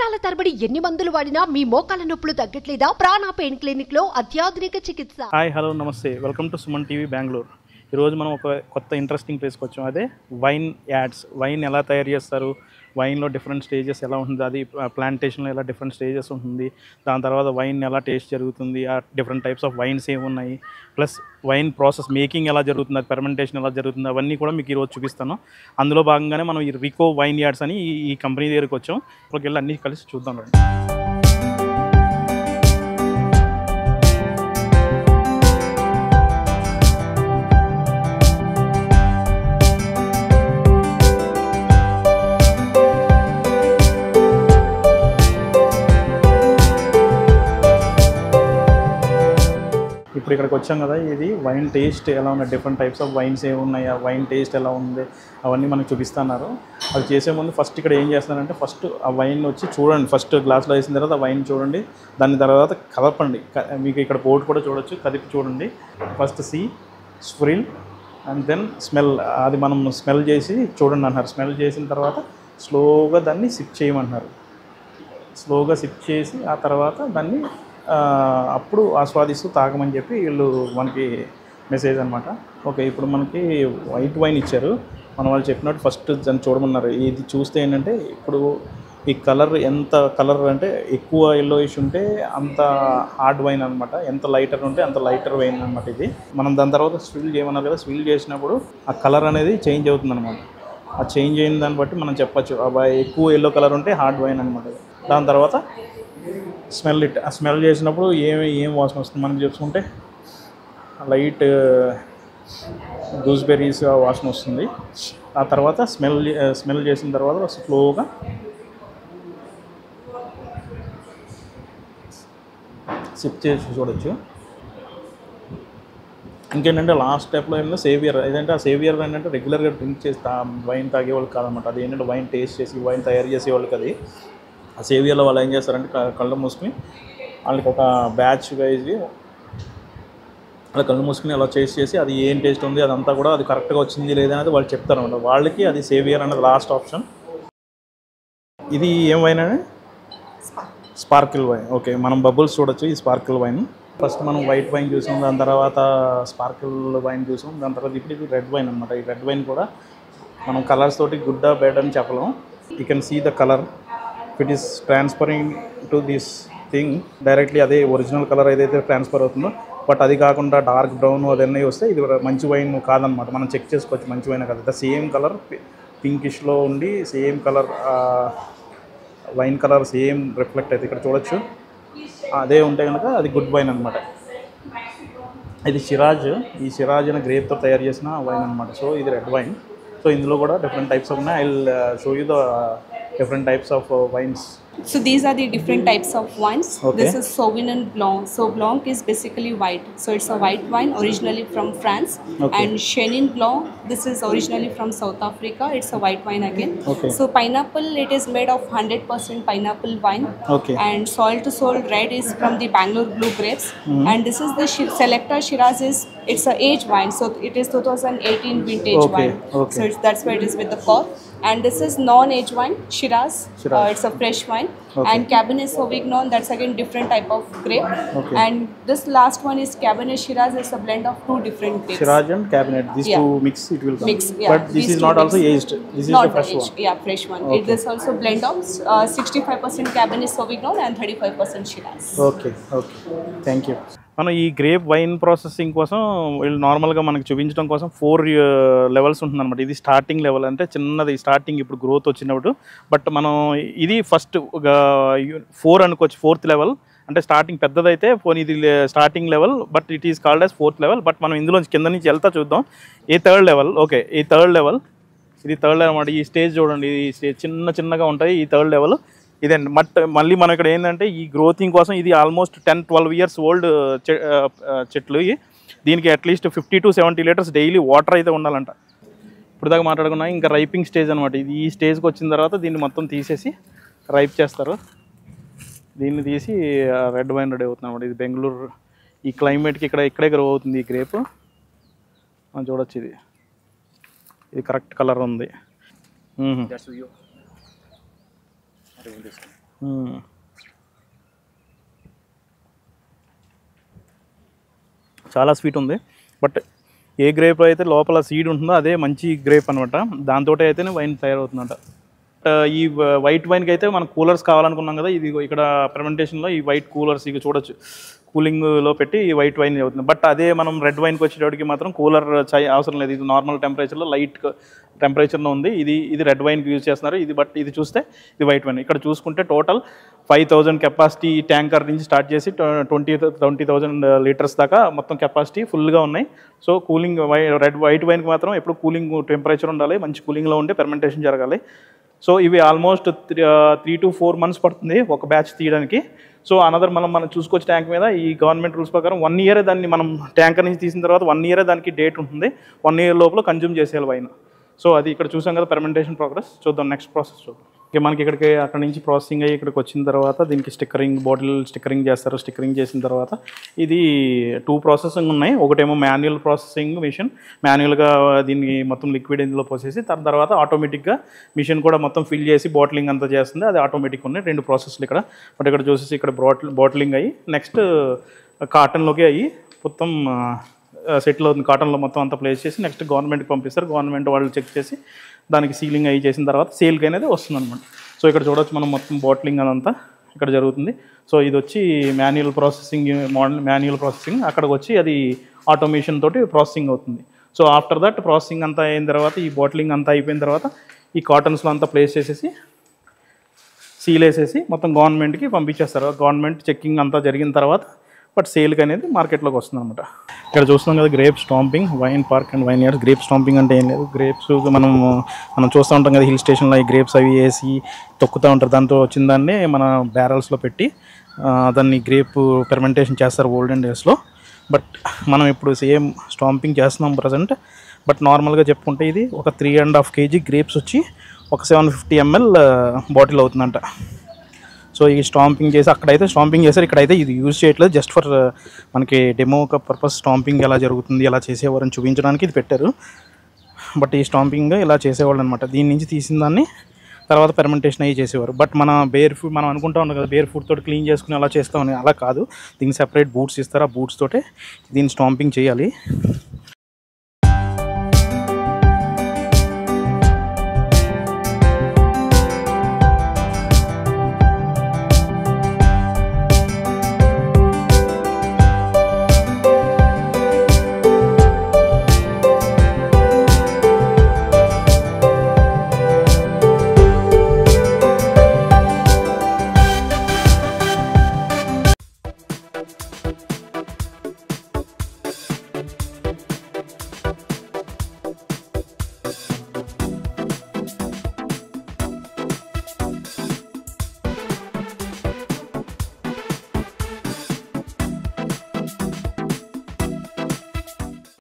సంవత్సరాల తరబడి ఎన్ని మందులు వాడినా మీ మోకాల నొప్పులు తగ్గట్లేదా ప్రాణ పెయిన్ క్లినిక్ లో అత్యాధునిక చికిత్స హాయ్ హలో నమస్తే welcome to Suman TV Bengaluru ఈరోజు మనం ఒక కొత్త ఇంట్రెస్టింగ్ ప్లేస్కి వచ్చాం అదే వైన్ యాడ్స్ వైన్ ఎలా తయారు చేస్తారు వైన్లో డిఫరెంట్ స్టేజెస్ ఎలా ఉంటుంది అది ప్లాంటేషన్లో ఎలా డిఫరెంట్ స్టేజెస్ ఉంటుంది దాని తర్వాత వైన్ ఎలా టేస్ట్ జరుగుతుంది ఆ డిఫరెంట్ టైప్స్ ఆఫ్ వైన్స్ ఏమున్నాయి ప్లస్ వైన్ ప్రాసెస్ మేకింగ్ ఎలా జరుగుతుంది అది ఫెర్మెంటేషన్ ఎలా జరుగుతుంది అవన్నీ కూడా మీకు ఈరోజు చూపిస్తాను అందులో భాగంగానే మనం ఈ రికో వైన్ యార్డ్స్ అని ఈ- ఈ కంపెనీ దగ్గరికి వచ్చాం ఇక్కడికి వెళ్ళి అన్నీ కలిసి చూద్దాం రండి ఇప్పుడు ఇక్కడికి వచ్చాం కదా ఇది వైన్ టేస్ట్ ఎలా ఉన్నాయి డిఫరెంట్ టైప్స్ ఆఫ్ వైన్స్ ఏమి ఉన్నాయి ఆ వైన్ టేస్ట్ ఎలా ఉంది అవన్నీ మనకు చూపిస్తున్నారు అది చేసే ముందు ఫస్ట్ ఇక్కడ ఏం చేస్తున్నారంటే ఫస్ట్ ఆ వైన్ వచ్చి చూడండి ఫస్ట్ గ్లాస్లో వేసిన తర్వాత ఆ వైన్ చూడండి దాని తర్వాత కదపండి క- మీకు ఇక్కడ బోర్డు కూడా చూడొచ్చు కదిపి చూడండి first see swirl and then smell అది మనం స్మెల్ చేసి చూడండి అన్నారు స్మెల్ చేసిన తర్వాత స్లోగా దాన్ని సిప్ చేయమంటున్నారు స్లోగా సిప్ చేసి ఆ తర్వాత దాన్ని ఆ, అప్పుడు ఆస్వాదిస్తూ తాగమని చెప్పి వీళ్ళు మనకి మెసేజ్ అనమాట ఓకే ఇప్పుడు మనకి వైట్ వైన్ ఇచ్చారు మన వాళ్ళు చెప్పినట్టు ఫస్ట్ దాన్ని చూడమన్నారు ఇది చూస్తే ఏంటంటే ఇప్పుడు ఈ కలర్ ఎంత కలర్ అంటే ఎక్కువ ఎల్లోయిష్ ఉంటే అంత హార్డ్ వైన్ అనమాట ఎంత లైటర్ ఉంటే అంత లైటర్ వైన్ అనమాట ఇది మనం దాని తర్వాత స్విల్ చేయమన్నారు కదా స్విల్ చేసినప్పుడు ఆ కలర్ అనేది చేంజ్ అవుతుంది అనమాట ఆ చేంజ్ అయిన దాన్ని బట్టి మనం చెప్పచ్చు అబ్బాయి ఎక్కువ ఎల్లో కలర్ ఉంటే హార్డ్ వైన్ అనమాట దాని తర్వాత స్మెల్ ఇట్ ఆ స్మెల్ చేసినప్పుడు ఏమి ఏం వాసన వస్తుంది మనం చూసుకుంటే లైట్ గూస్బెర్రీస్ వాసన వస్తుంది ఆ తర్వాత స్మెల్ స్మెల్ చేసిన తర్వాత స్లోగా సిప్ చేసి చూడొచ్చు ఇంకేంటంటే లాస్ట్ స్టెప్లో ఏంటంటే సేవియర్ ఏదంటే ఆ సేవియర్ ఏంటంటే రెగ్యులర్గా డ్రింక్ చేసి తా వైన్ తాగేవాళ్ళు కాదనమాట అది ఏంటంటే వైన్ టేస్ట్ చేసి వైన్ తయారు చేసేవాళ్ళకి అది ఆ సేవియర్లో వాళ్ళు ఏం చేస్తారంటే క- కళ్ళు మూసుకుని వాళ్ళకి ఒక బ్యాచ్ వైజ్ అలా కళ్ళు మూసుకుని అలా చేసి చేసి అది ఏం టేస్ట్ ఉంది అదంతా కూడా అది కరెక్ట్గా వచ్చింది లేదనేది వాళ్ళు చెప్తారు అనమాట వాళ్ళకి అది సేవియర్ అనేది లాస్ట్ ఆప్షన్ ఇది ఏం వైన్ అని స్పార్కిల్ వైన్ ఓకే మనం బబుల్స్ చూడొచ్చు ఈ స్పార్కిల్ వైన్ ఫస్ట్ మనం వైట్ వైన్ చూసాం దాని తర్వాత స్పార్కిల్ వైన్ చూసాం దాని తర్వాత ఇప్పుడు ఇది రెడ్ వైన్ అనమాట ఈ రెడ్ వైన్ కూడా మనం కలర్స్ తోటి గుడ్ బెడ్ అని చెప్పలేం you can see the colour it is transferring to this thing directly అదే ఒరిజినల్ కలర్ ఏదైతే ట్రాన్స్ఫర్ అవుతుందో బట్ అది కాకుండా డార్క్ బ్రౌన్ అవన్నీ వస్తే ఇది మంచి వైన్ కాదనమాట మనం చెక్ చేసుకోవచ్చు మంచి వైన్ కాదు ద సేమ్ కలర్ పింకిష్లో ఉండి same colour wine colour same reflect అయితే ఇక్కడ చూడొచ్చు అదే ఉంటే కనుక అది గుడ్ వైన్ అనమాట ఇది సిరాజ్ ఈ సిరాజ్ అనే గ్రేప్తో తయారు చేసిన వైన్ అనమాట సో ఇది రెడ్ వైన్ సో ఇందులో కూడా డిఫరెంట్ టైప్స్ ఆఫ్ ఉన్నాయి I show you the different types of wines So these are the different types of wines. Okay. This is Sauvignon Blanc. So Blanc is basically white. So it's a white wine originally from France. Okay. And Chenin Blanc, this is originally from South Africa. It's a white wine again. Okay. So pineapple, it is made of 100% pineapple wine. Okay. And Soil to Soul Red is from the Bangalore Blue grapes. And this is the Shi- Selector Shiraz is it's a age wine. So it is 2018 vintage Okay, wine. okay. So it's, that's why it is with the cork. And this is non-age wine, Shiraz. Shiraz. Uh, it's a fresh wine. Okay. And Cabernet Sauvignon, that's again different type of grape. Okay. And this last one is Cabernet Shiraz. It's a blend of two different grapes. Shiraz and cabernet this Yeah. Two mix it will Mix, yeah. But this These is two not mix. Also aged this is Not the fresh aged, one yeah, fresh one. Okay. It is also blend of uh, 65% Cabernet Sauvignon and 35% Shiraz. Okay okay thank you మనం ఈ grape wine processing కోసం వీళ్ళు నార్మల్గా మనకి చూపించడం కోసం four levels ఉంటుందన్నమాట ఇది స్టార్టింగ్ లెవెల్ అంటే చిన్నది స్టార్టింగ్ ఇప్పుడు గ్రోత్ వచ్చినప్పుడు బట్ మనం ఇది ఫస్ట్ ఒక ఫోర్ అనుకోవచ్చు ఫోర్త్ లెవెల్ అంటే స్టార్టింగ్ పెద్దదైతే పోనీ ఇది starting level but it is called as fourth level but మనం ఇందులో కింద నుంచి వెళ్తా చూద్దాం ఈ థర్డ్ లెవెల్ ఓకే ఈ థర్డ్ లెవెల్ ఇది థర్డ్ లెవెల్ అనమాట ఈ స్టేజ్ చూడండి ఈ స్టేజ్ చిన్న చిన్నగా ఉంటాయి ఈ థర్డ్ లెవెల్ ఇదండి మట్ మళ్ళీ మనం ఇక్కడ ఏంటంటే ఈ గ్రోతింగ్ కోసం ఇది almost ten twelve years old చెట్లు ఇవి. దీనికి at least fifty to seventy litres daily water అయితే ఉండాలంట ఇప్పుడు దాకా మాట్లాడుకున్నా ఇంకా రైపింగ్ స్టేజ్ అనమాట ఇది ఈ స్టేజ్కి వచ్చిన తర్వాత దీన్ని మొత్తం తీసేసి రైప్ చేస్తారు దీన్ని తీసి రెడ్ వైన్ రెడీ అవుతుంది అనమాట ఇది బెంగళూరు ఈ క్లైమేట్కి ఇక్కడ ఇక్కడే గ్రో అవుతుంది ఈ గ్రేప్ మనం చూడొచ్చు ఇది ఇది కరెక్ట్ కలర్ ఉంది మ్మ్. మ్మ్. చాలా స్వీట్ ఉంది బట్ ఏ గ్రేప్ అయితే లోపల సీడ్ ఉంటుందో అదే మంచి గ్రేప్ అనమాట దాంతో అయితేనే వైన్ తయారవుతుందంట ఆ, ఈ వైట్ వైన్కి అయితే మనం కూలర్స్ కావాలనుకున్నాం కదా ఇది ఇక్కడ ఫెర్మెంటేషన్లో ఈ వైట్ కూలర్స్ ఇవి చూడొచ్చు కూలింగ్లో పెట్టి ఈ వైట్ వైన్ అవుతుంది బట్ అదే మనం రెడ్ వైన్కి వచ్చేటప్పటికి మాత్రం కూలర్ చై అవసరం లేదు ఇది నార్మల్ టెంపరేచర్లో లైట్ టెంపరేచర్లో ఉంది ఇది ఇది రెడ్ వైన్కి యూజ్ చేస్తున్నారు ఇది బట్ ఇది చూస్తే ఇది వైట్ వైన్ ఇక్కడ చూసుకుంటే total five thousand capacity tanker నుంచి స్టార్ట్ చేసి ట్వంటీ ట్వంటీ థౌజండ్ లీటర్స్ దాకా మొత్తం కెపాసిటీ ఫుల్గా ఉన్నాయి so cooling why red white వైన్కి మాత్రం ఎప్పుడు కూలింగ్ టెంపరేచర్ ఉండాలి మంచి కూలింగ్లో ఉంటే ఫెర్మెంటేషన్ జరగాలి సో ఇవి almost three to four months పడుతుంది ఒక బ్యాచ్ తీయడానికి సో అనదర్ మనం మనం చూసుకోవచ్చు ట్యాంక్ మీద ఈ గవర్నమెంట్ రూల్స్ ప్రకారం వన్ ఇయర్ దాన్ని మనం ట్యాంకర్ నుంచి తీసిన తర్వాత వన్ ఇయర్ దానికి డేట్ ఉంటుంది వన్ ఇయర్ లోపల కన్జ్యూమ్ చేసేయాలి వైన్ సో అది ఇక్కడ చూసాం కదా ఫెర్మెంటేషన్ ప్రోగ్రెస్ చూద్దాం నెక్స్ట్ ప్రాసెస్ చూద్దాం ఇక మనకి ఇక్కడికి అక్కడ నుంచి ప్రాసెసింగ్ అయ్యి ఇక్కడికి వచ్చిన తర్వాత దీనికి స్టిక్కరింగ్ బాటిల్ స్టిక్కరింగ్ చేస్తారు స్టిక్కరింగ్ చేసిన తర్వాత ఇది టూ ప్రాసెసింగ్ ఉన్నాయి ఒకటేమో మాన్యువల్ ప్రాసెసింగ్ మిషన్ మాన్యువల్గా దీన్ని మొత్తం లిక్విడ్ ఇందులో పోసేసి దాని తర్వాత ఆటోమేటిక్గా మిషన్ కూడా మొత్తం ఫిల్ చేసి బాటిలింగ్ అంతా చేస్తుంది అది ఆటోమేటిక్ ఉన్నాయి రెండు ప్రాసెస్లు ఇక్కడ బట్ ఇక్కడ చూసేసి ఇక్కడ బాటిల్ బాటిలింగ్ అయ్యి నెక్స్ట్ కాటన్లోకి అయ్యి మొత్తం సెటిల్ అవుతుంది కాటన్లో మొత్తం అంతా ప్లేస్ చేసి నెక్స్ట్ గవర్నమెంట్కి పంపిస్తారు గవర్నమెంట్ వాళ్ళు చెక్ చేసి దానికి సీలింగ్ అయ్యి చేసిన తర్వాత సేల్కి అనేది వస్తుంది అనమాట సో ఇక్కడ చూడొచ్చు మనం మొత్తం బాటిలింగ్ అదంతా ఇక్కడ జరుగుతుంది సో ఇది వచ్చి manual processing model manual processing అక్కడికి వచ్చి అది ఆటోమేషన్ తోటి ప్రాసెసింగ్ అవుతుంది సో ఆఫ్టర్ దట్ ప్రాసెసింగ్ అంతా అయిన తర్వాత ఈ బాటిలింగ్ అంతా అయిపోయిన తర్వాత ఈ కాటన్స్లో అంతా ప్లేస్ చేసేసి సీల్ వేసేసి మొత్తం గవర్నమెంట్కి పంపించేస్తారు గవర్నమెంట్ చెక్కింగ్ అంతా జరిగిన తర్వాత బట్ సేల్కి అనేది మార్కెట్లోకి వస్తుంది అనమాట ఇక్కడ చూస్తున్నాం కదా grape stamping wine park and vineyards grape stamping అంటే ఏం లేదు గ్రేప్స్ మనం మనం చూస్తూ ఉంటాం కదా హిల్ స్టేషన్లో ఈ గ్రేప్స్ అవి వేసి తొక్కుతూ ఉంటారు దాంతో వచ్చిన దాన్ని మన బ్యారల్స్లో పెట్టి ఆ, దాన్ని గ్రేప్ ఫెర్మెంటేషన్ చేస్తారు ఓల్డెన్ డేస్లో బట్ మనం ఇప్పుడు సేమ్ స్టాంపింగ్ చేస్తున్నాం ప్రజెంట్ బట్ నార్మల్గా చెప్పుకుంటే ఇది ఒక three and half KG grapes వచ్చి ఒక సెవెన్ ఫిఫ్టీ ఎంఎల్ బాటిల్ అవుతుందంట సో ఈ స్టాంపింగ్ చేసి అక్కడైతే స్టాంపింగ్ చేశారు ఇక్కడైతే ఇది యూజ్ చేయట్లేదు జస్ట్ ఫర్ మనకి డెమో ఒక పర్పస్ స్టాంపింగ్ ఎలా జరుగుతుంది ఎలా చేసేవారని చూపించడానికి ఇది పెట్టారు బట్ ఈ స్టాంపింగ్ ఇలా చేసేవాళ్ళు అనమాట దీని నుంచి తీసిన దాన్ని తర్వాత ఫెర్మెంటేషన్ అయ్యి చేసేవారు బట్ మన బేర్ ఫుడ్ మనం అనుకుంటా ఉన్నాం కదా బేర్ ఫుడ్ తోటి క్లీన్ చేసుకుని అలా చేస్తామని అలా కాదు దీనికి సెపరేట్ బూట్స్ ఇస్తారు ఆ బూట్స్ తోటే దీన్ని స్టాంపింగ్ చేయాలి